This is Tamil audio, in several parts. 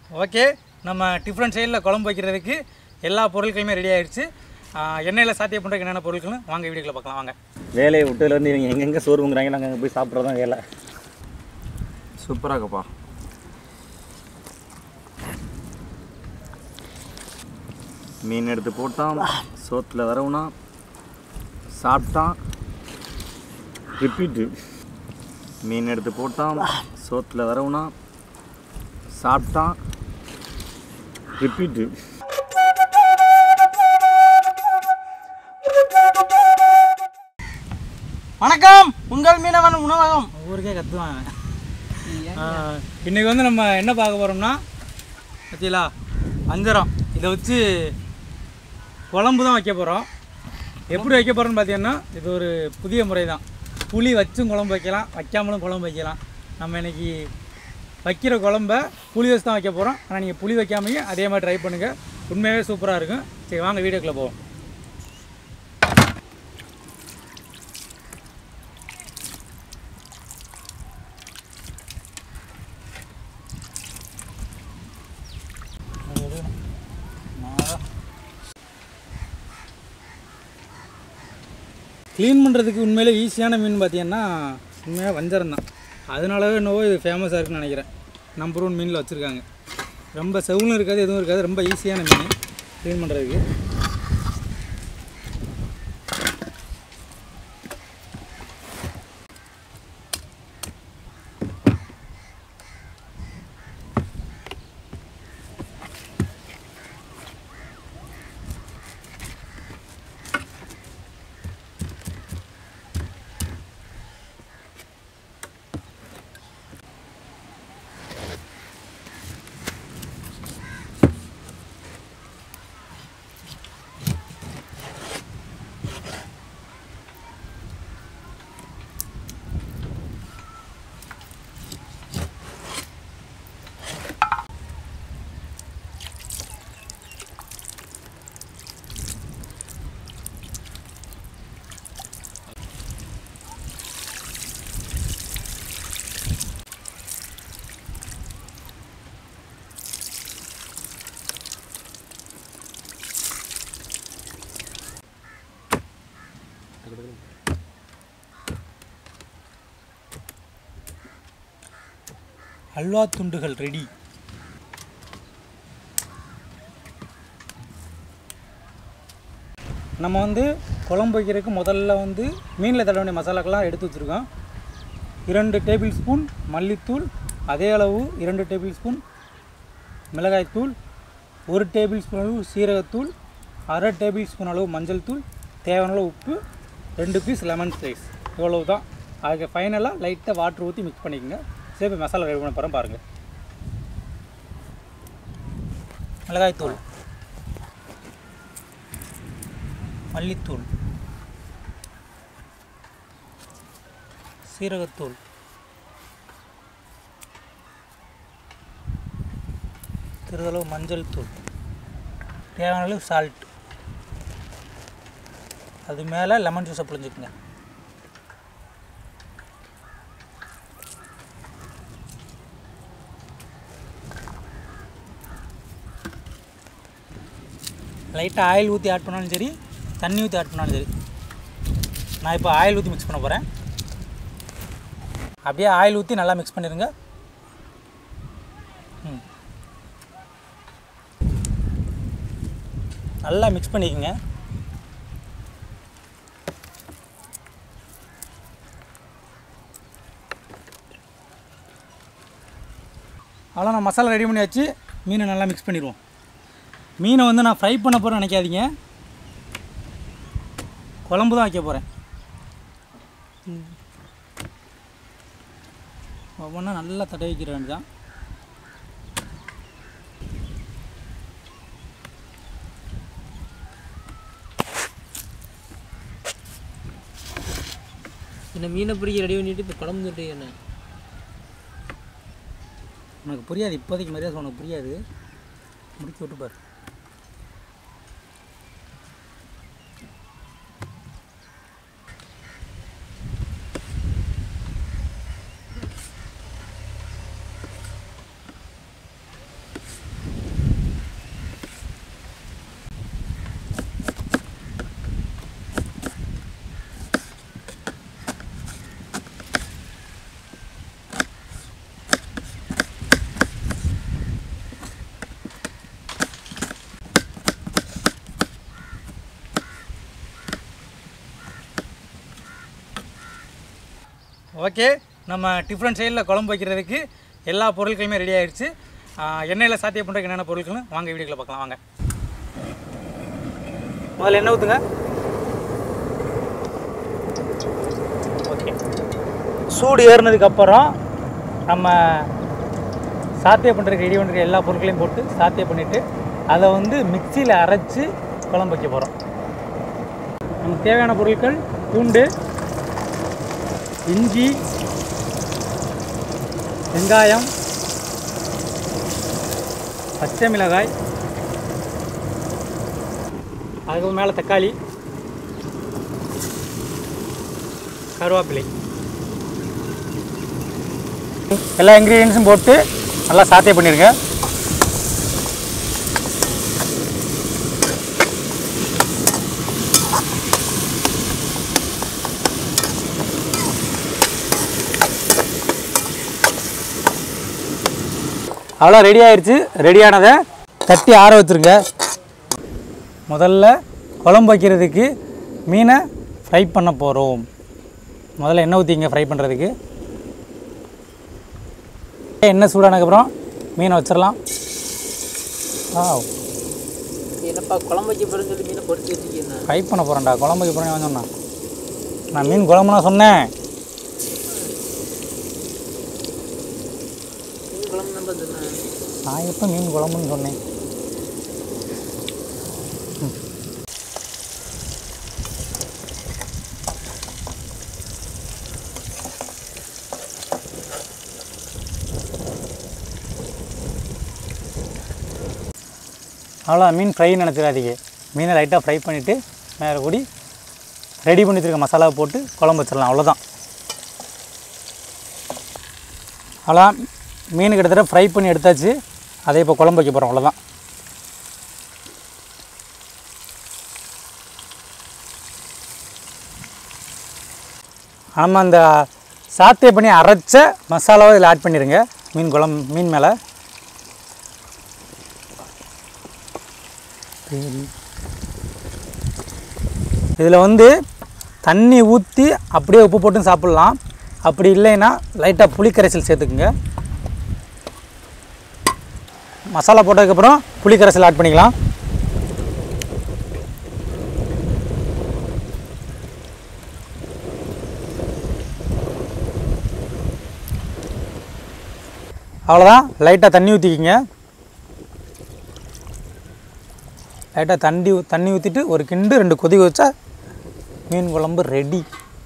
ஓகே நம்ம டிஃப்ரெண்ட் சைடில் குழம்பு வைக்கிறதுக்கு எல்லா பொருட்களுமே ரெடி ஆயிடுச்சு ஆஹ் எண்ணெயில் சாத்திய பண்ணுறதுக்கு என்னென்ன பொருட்களும் வாங்க வீடியோக்குள்ள பார்க்கலாம் வாங்க வேலையை விட்டதுலேருந்து இவங்க எங்கெங்கே சோறு வாங்குறாங்க நாங்கள் அங்கே போய் சாப்பிட்றது தான் வேலை சூப்பராக இருக்குப்பா மீன் எடுத்து போட்டான் சோத்தில் வரவுனா சாப்பிட்டான் ரிப்பீட்டு மீன் எடுத்து போட்டான் சோத்தில் வரவுனா சாப்பிட்டான் ரிப்பீட்டு வணக்கம் உங்கள் மீனவன் உணவகம் ஊருக்கே கத்துவாங்க ஆஹ் இன்னைக்கு வந்து நம்ம என்ன பார்க்க போகிறோம்னா பத்தியலா வஞ்சரம் இதை வச்சு குழம்பு தான் வைக்க போகிறோம் எப்படி வைக்க போகிறோம்னு பார்த்தீங்கன்னா இது ஒரு புதிய முறை தான் புளி வச்சும் குழம்பு வைக்கலாம் வைக்காமலும் குழம்பு வைக்கலாம் நம்ம இன்னைக்கு வைக்கிற குழம்ப புளி வச்சு தான் வைக்க போகிறோம் ஆனால் நீங்கள் புளி வைக்காமையும் அதே மாதிரி ட்ரை பண்ணுங்கள் உண்மையாகவே சூப்பராக இருக்கும் சரி வாங்க வீடியோக்குள்ளே போவோம் க்ளீன் பண்ணுறதுக்கு உண்மையிலே ஈஸியான மீன் பார்த்தீங்கன்னா உண்மையாக வஞ்சரம் தான் அதனாலவே என்னவோ இது ஃபேமஸாக இருக்குன்னு நினைக்கிறேன் நம்பர் ஒன் மீனில் வச்சுருக்காங்க ரொம்ப செவலும் இருக்காது எதுவும் இருக்காது ரொம்ப ஈஸியான மீன் க்ளீன் பண்ணுறதுக்கு அல்வா துண்டுகள் ரெடி நம்ம வந்து குழம்பு வைக்கிறதுக்கு முதல்ல வந்து மீனில் தட வேண்டிய மசாலாக்கெல்லாம் எடுத்து வச்சுருக்கோம் இரண்டு டேபிள் ஸ்பூன் மல்லித்தூள் அதே அளவு இரண்டு டேபிள் ஸ்பூன் மிளகாய்த்தூள் ஒரு டேபிள் ஸ்பூன் அளவு சீரகத்தூள் அரை டேபிள் ஸ்பூன் அளவு மஞ்சள் தூள் தேவையான அளவு உப்பு ரெண்டு பீஸ் லெமன் ஸ்லைஸ் இவ்வளவு தான் அதுக்கு ஃபைனலாக லைட்டாக வாட்டர் ஊற்றி மிக்ஸ் பண்ணிக்கோங்க சரி இப்போ மசாலா ரெடி பண்ண போகிறோம் பாருங்கள் மிளகாய்த்தூள் மல்லித்தூள் சீரகத்தூள் சிறிதளவு மஞ்சள் தூள் தேவையான அளவு சால்ட் அது மேலே லெமன் ஜூஸை புழிஞ்சுக்குங்க லைட்டாக ஆயில் ஊற்றி ஆட் பண்ணாலும் சரி தண்ணி ஊற்றி ஆட் பண்ணாலும் சரி நான் இப்போ ஆயில் ஊற்றி மிக்ஸ் பண்ண போகிறேன் அப்படியே ஆயில் ஊற்றி நல்லா மிக்ஸ் பண்ணிடுங்க ம் நல்லா மிக்ஸ் பண்ணிக்கோங்க அவ்வளோ நான் மசாலா ரெடி பண்ணியாச்சு மீனை நல்லா மிக்ஸ் பண்ணிடுவோம் மீனை வந்து நான் ஃப்ரை பண்ண போகிறேன் நினைக்காதீங்க குழம்பு தான் வைக்க போகிறேன் ஒவ்வொன்றா நல்லா தடவி வைக்கிற வேண்டியதான் இந்த மீனை பிடிக்க ரெடி பண்ணிட்டு இப்போ குழம்பு தட்டு என்ன உனக்கு புரியாது இப்போதைக்கு மரியாதை உனக்கு புரியாது முடிச்சு விட்டு பாரு ஓகே நம்ம டிஃப்ரெண்ட் சைடில் குழம்பு வைக்கிறதுக்கு எல்லா பொருட்களுமே ரெடி ஆயிடுச்சு ஆஹ் எண்ணெயில் சாத்தியம் பண்ணுறதுக்கு என்னென்ன பொருட்கள்னு வாங்க வீடியோக்குள்ள பார்க்கலாம் வாங்க முதல்ல எண்ணெய் ஊற்றுங்க ஓகே சூடு ஏறினதுக்கப்புறம் நம்ம சாத்திய பண்ணுறதுக்கு ரெடி பண்ணுற எல்லா பொருட்களையும் போட்டு சாத்திய பண்ணிவிட்டு அதை வந்து மிக்சியில் அரைச்சி குழம்பு வைக்க போகிறோம் நமக்கு தேவையான பொருட்கள் பூண்டு இஞ்சி வெங்காயம் பச்சை மிளகாய் அதுக்கு மேலே தக்காளி கருவேப்பிலை எல்லா இன்க்ரீடியன்ஸும் போட்டு நல்லா சாத்திய பண்ணிடுங்க அவ்வளோ ரெடி ஆயிடுச்சு ரெடியானதை தட்டி ஆற வச்சுருங்க முதல்ல குழம்பு வைக்கிறதுக்கு மீனை ஃப்ரை பண்ண போகிறோம் முதல்ல எண்ணெய் ஊற்றிங்க ஃப்ரை பண்ணுறதுக்கு எண்ணெய் சூடானதுக்கப்புறம் மீனை வச்சிடலாம் ஆ என்னப்பா குழம்பு வைக்க போகிறேன்னு சொல்லி மீனை பொறிச்சு வச்சுக்கேன் ஃப்ரை பண்ண போகிறேன்டா குழம்பு வைக்க போகிறேன் சொன்னேன் நான் மீன் குழம்புனா சொன்னேன் மீன் குழம்பு நம்ப சொன்னேன் நான் எப்போ மீன் குழம்புன்னு சொன்னேன் ம். அவ்வளோ மீன் ஃப்ரை நினச்சிடாதீங்க மீனை லைட்டாக ஃப்ரை பண்ணிவிட்டு மேலே கூடி ரெடி பண்ணி வச்சிருக்க மசாலாவை போட்டு குழம்பு வச்சிடலாம் அவ்வளோதான் அவ்வளோ மீன் கிட்டத்தட்ட ஃப்ரை பண்ணி எடுத்தாச்சு அதை இப்போ குழம்பு வைக்க போகிறோம் அவ்வளோதான் நம்ம அந்த சாத்தே பண்ணி அரைச்ச மசாலாவை இதில் ஆட் பண்ணிடுங்க மீன் குழம்பு மீன் மேலே இதில் வந்து தண்ணி ஊற்றி அப்படியே உப்பு போட்டும் சாப்பிட்லாம் அப்படி இல்லைன்னா லைட்டாக புளி கரைசல் சேர்த்துக்குங்க மசாலா போட்டதுக்கப்புறம் புளி கரைசல் ஆட் பண்ணிக்கலாம் அவ்வளோதான் லைட்டாக தண்ணி ஊற்றிக்கிங்க லைட்டாக தண்ணி ஊ- தண்ணி ஊற்றிட்டு ஒரு கிண்டு ரெண்டு கொதி வச்சா மீன் குழம்பு ரெடி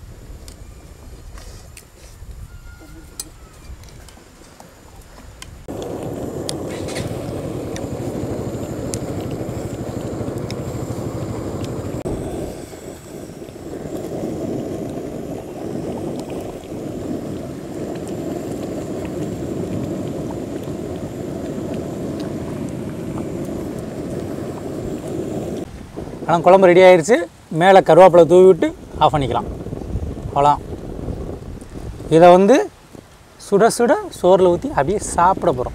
ஆனால் குழம்பு ரெடி ஆயிடுச்சு மேலே கருவேப்பிலை தூவி விட்டு ஆஃப் பண்ணிக்கலாம் அவ்வளோதான் இதை வந்து சுட சுட சோறில் ஊற்றி அப்படியே சாப்பிட போகிறோம்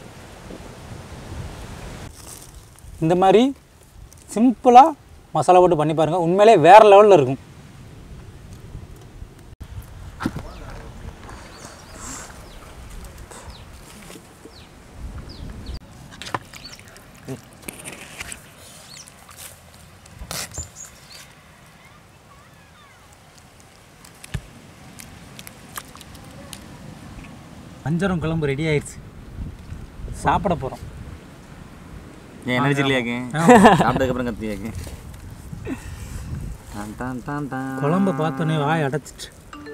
இந்த மாதிரி சிம்பிளாக மசாலா போட்டு பண்ணி பாருங்கள் உண்மையிலே வேறு லெவலில் இருக்கும் வஞ்சரம் குழம்பு ரெடி ஆயிடுச்சு சாப்பிட போகிறோம் ஏன் எனர்ஜி இல்லையாக்கு சாப்பிட்டதுக்கப்புறம் கத்தியாக்கு டான் டான் டான் டான். குழம்பை பார்த்தோன்னே வாய் அடைச்சிட்டு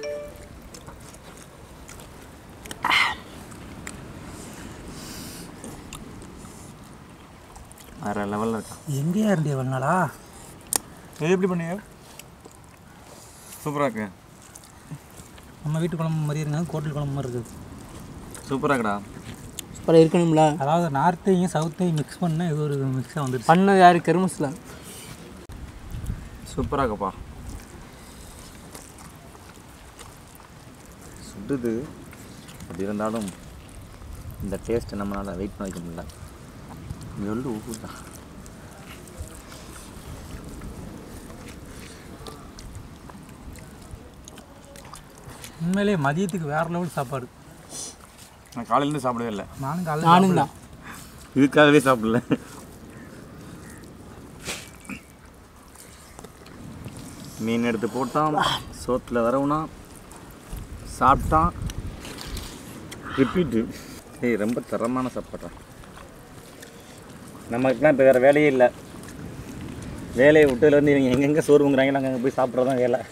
வேற லெவலில் இருக்கா எங்கேயா இருந்தே வந்தாடா இது எப்படி பண்ணீங்க சூப்பராக இருக்கு நம்ம வீட்டு குழம்பு மாதிரி இருங்க ஹோட்டல் குழம்பு மாதிரி இருக்குது சூப்பராக இருக்குடா சூப்பராக இருக்கணும்ல அதாவது நார்த்தையும் சவுத்தையும் மிக்ஸ் பண்ண இது ஒரு மிக்ஸாக வந்துருச்சு பண்ணது யாரு கருமஸ்ல சூப்பராக இருக்குப்பா சுடுது அப்படி இருந்தாலும் இந்த டேஸ்ட்டை நம்மளால் வெயிட் பண்ண வைக்க முடியல எள்ளு ஊகுதா உண்மையிலேயே மதியத்துக்கு வேறு லெவல் சாப்பாடு நான் காலையிலேருந்து சாப்பிடவே இல்லை நானும் காலையில் நானும் தான் இதுக்காகவே சாப்பிடல மீன் எடுத்து போட்டான் சோத்தில் வரவுனா சாப்பிட்டான் ரிப்பீட்டு ஏய் ரொம்ப தரமான சாப்பாடா நமக்குலாம் இப்போ வேறு வேலையே இல்லை வேலையை விட்டதுலேருந்து இவங்க எங்கெங்கே சோறுங்கிறாங்களோ அங்கே போய் சாப்பிட்றதான் வேலை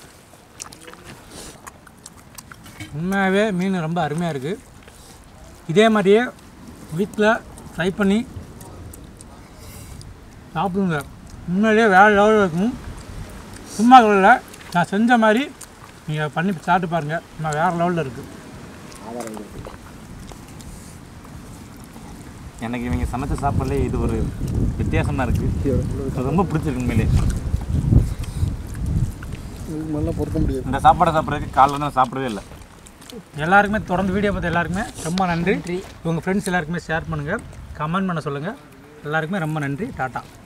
உண்மையாகவே மீன் ரொம்ப அருமையாக இருக்குது இதே மாதிரியே வீட்டில் ட்ரை பண்ணி சாப்பிடுங்க உண்மையிலேயே வேறு லெவலில் இருக்கும் சும்மா இல்லை நான் செஞ்ச மாதிரி நீங்கள் பண்ணி சாப்பிட்டு பாருங்கள் நான் வேறு லெவலில் இருக்குது எனக்கு இவங்க சமைச்ச சாப்பாடுலே இது ஒரு வித்தியாசமாக இருக்குது ரொம்ப பிடிச்சிருக்கு உண்மையிலே நல்லா பொறுக்க முடியாது இந்த சாப்பாடை சாப்பிட்றதுக்கு காலைல நான் சாப்பிடவே இல்லை எல்லாருக்குமே தொடர்ந்து வீடியோ பார்த்த எல்லாருக்குமே ரொம்ப நன்றி உங்கள் ஃப்ரெண்ட்ஸ் எல்லாருக்குமே ஷேர் பண்ணுங்கள் கமெண்ட் பண்ண சொல்லுங்கள் எல்லாருக்குமே ரொம்ப நன்றி டாட்டா